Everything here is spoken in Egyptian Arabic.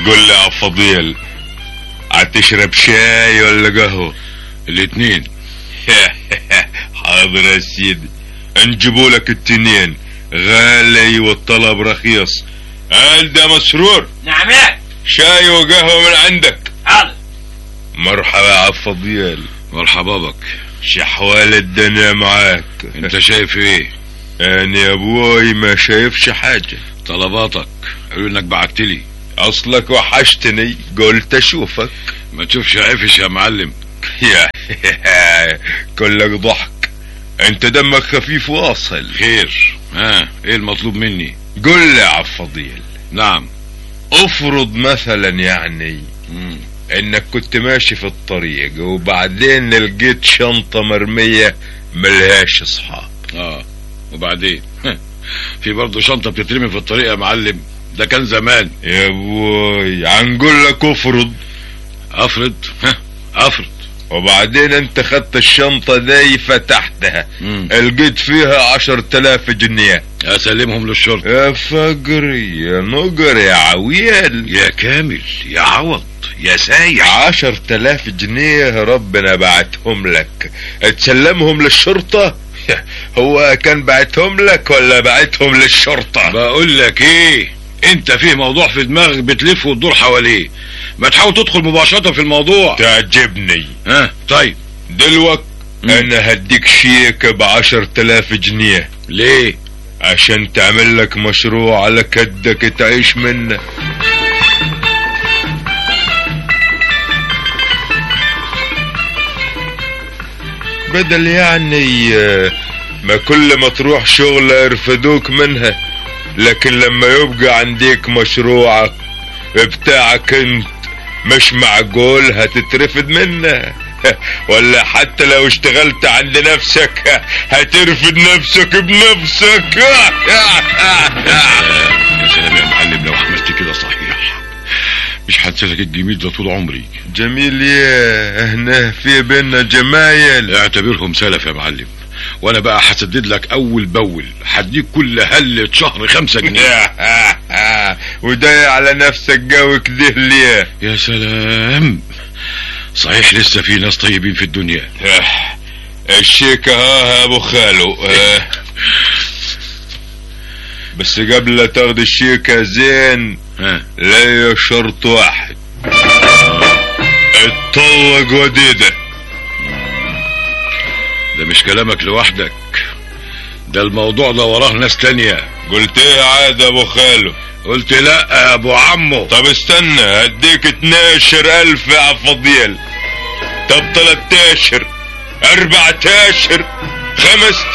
قول لي يا فضيل هتشرب شاي ولا قهوة الاتنين حاضر يا سيدي نجيبوا لك التنين غالي والطلب رخيص قال ده مسرور نعم يا شاي وقهوة من عندك حاضر مرحبا يا فضيل مرحبا بك شحوال الدنيا معاك انت شايف ايه انا يا ابوي ما شايفش حاجة طلباتك قالوا انك بعتلي اصلك وحشتني قلت اشوفك ما تشوفش عفش يا معلم يا كلك ضحك انت دمك خفيف واصل خير ها ايه المطلوب مني قل لي يا عفضيل نعم افرض مثلا يعني مم. انك كنت ماشي في الطريق وبعدين لقيت شنطة مرمية ملهاش اصحاب اه وبعدين في برضه شنطة بتترمي في الطريق يا معلم ده كان زمان يا ابوي هنقول لك افرض افرض ها افرض وبعدين انت خدت الشنطة دي فتحتها مم. لقيت فيها عشر تلاف جنيه اسلمهم للشرطة يا فقري يا نقر يا عويل يا كامل يا عوض يا سايح عشر تلاف جنيه ربنا بعتهم لك تسلمهم للشرطة هو كان بعتهم لك ولا بعتهم للشرطة بقول لك ايه انت فيه موضوع في دماغك بتلف وتدور حواليه ما تحاول تدخل مباشرة في الموضوع تعجبني ها طيب دلوقت مم. انا هديك شيك بعشر تلاف جنيه ليه عشان تعمل لك مشروع على كدك تعيش منه بدل يعني آه، ما كل ما تروح شغلة يرفدوك منها لكن لما يبقى عندك مشروعك بتاعك انت مش معقول هتترفد منه ولا حتى لو اشتغلت عند نفسك هترفد نفسك بنفسك يا سلام يا معلم لو عملت كده صحيح مش هنسالك الجميل ده طول عمري جميل يا هنا في بينا جمايل اعتبرهم سلف يا معلم وانا بقى هسدد لك اول باول هديك كل هلة شهر خمسة جنيه وده على نفسك جو كده ليه يا سلام صحيح لسه في ناس طيبين في الدنيا الشيك ها ابو خالو آه. بس قبل لا تاخد الشيكة زين ها ليا شرط واحد اتطلق وديدة ده مش كلامك لوحدك ده الموضوع ده وراه ناس تانية قلت ايه عاد ابو خالو قلت لا يا ابو عمو طب استنى هديك 12 الف يا فضيل طب 13 14 15